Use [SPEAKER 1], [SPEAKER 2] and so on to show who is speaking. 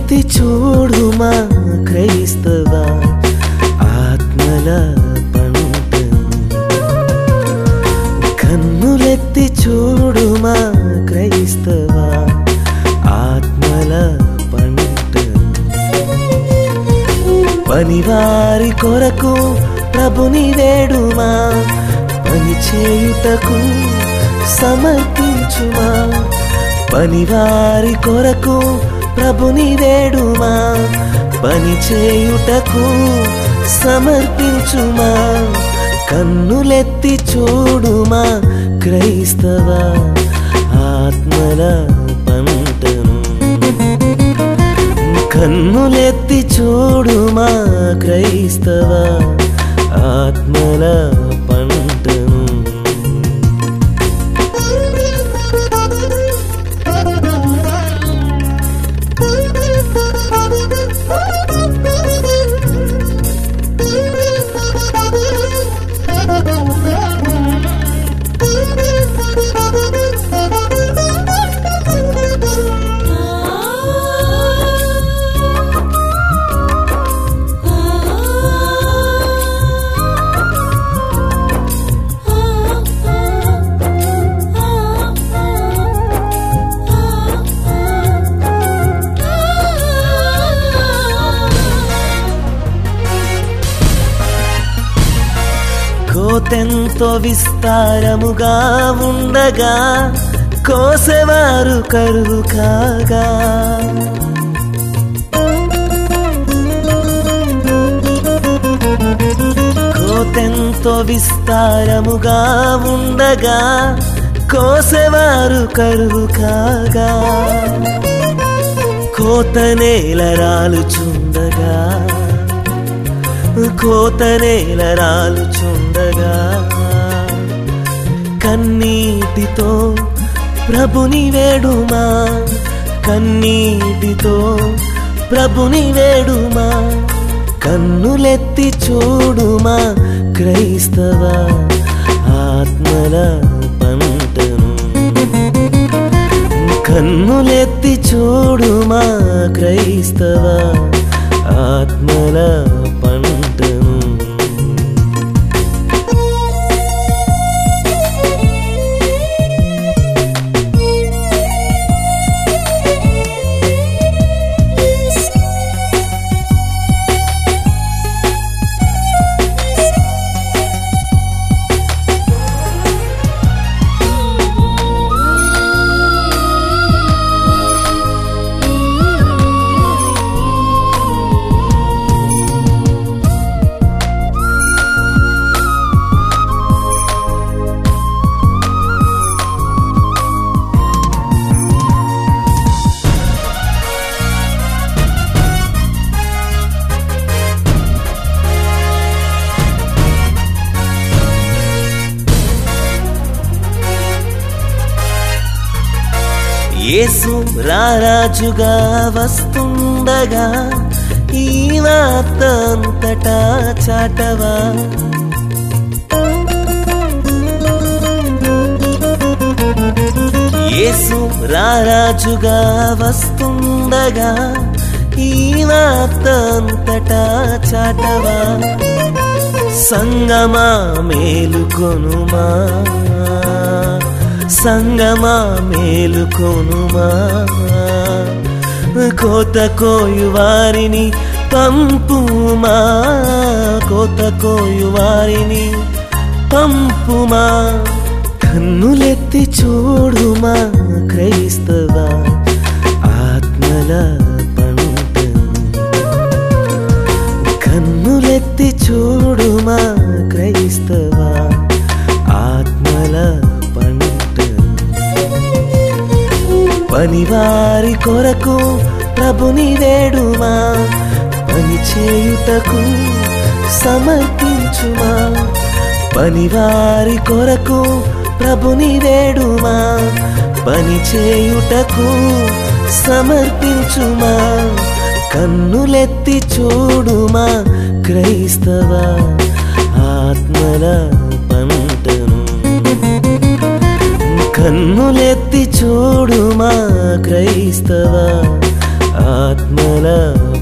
[SPEAKER 1] కన్నులెత్తి చూడుమా క్రైస్తవ ఆత్మల పంటను కన్నులెత్తి చూడుమా క్రైస్తవ ఆత్మల పంటను పనివారి కొరకు ప్రభుని వేడుమా పని చేయుటకు సమర్పించుమా పనివారి కొరకు ప్రభుని వేడుమా పని చేయుటకు సమర్పించుమా కన్నులెత్తి చూడుమా క్రైస్తవ ఆత్మల పంటను కన్నులెత్తి చూడుమా క్రైస్తవ ఆత్మల పంటను కోతెంతో విస్తారముగా ఉండగా కోసెవారు కరువు కాగా కోతెంతో విస్తారముగా ఉండగా కోసెవారు కరువు కాగా కోత నేల రాలుచుండగా కోత నేల రాలుచుండగా కన్నీటితో ప్రభుని వేడుమా కన్నీటితో ప్రభుని వేడుమా కన్నులెత్తి చూడుమా క్రైస్తవ ఆత్మల పంటను కన్నులెత్తి చూడుమా క్రైస్తవ ఆత్మల పంటను యేసు రారాజుగా వస్తుండగా ఈ వార్త అంతటా చాటవా యేసు రారాజుగా వస్తుండగా ఈ వార్త అంతటా చాటవా సంగమా మేలుకొనుమా సంగమా మేలుకొనుమా కోత కోయు వారిని పంపుమా కోత కోయు వారిని పంపుమా కన్నులెత్తి చూడుమా క్రైస్తవ ఆత్మల పంటను కన్నులెత్తి చూడుమా క్రైస్తవ ఆత్మల పంటను పనివారి కొరకు ప్రభుని వేడుమా పని చేయుటకు సమర్పించుమా పనివారి కొరకు ప్రభుని వేడుమా పని చేయుటకు సమర్పించుమా కన్నులెత్తి చూడుమా క్రైస్తవ ఆత్మల పంటను కన్నులెత్తి చూడుమా క్రైస్తవ ఆత్మల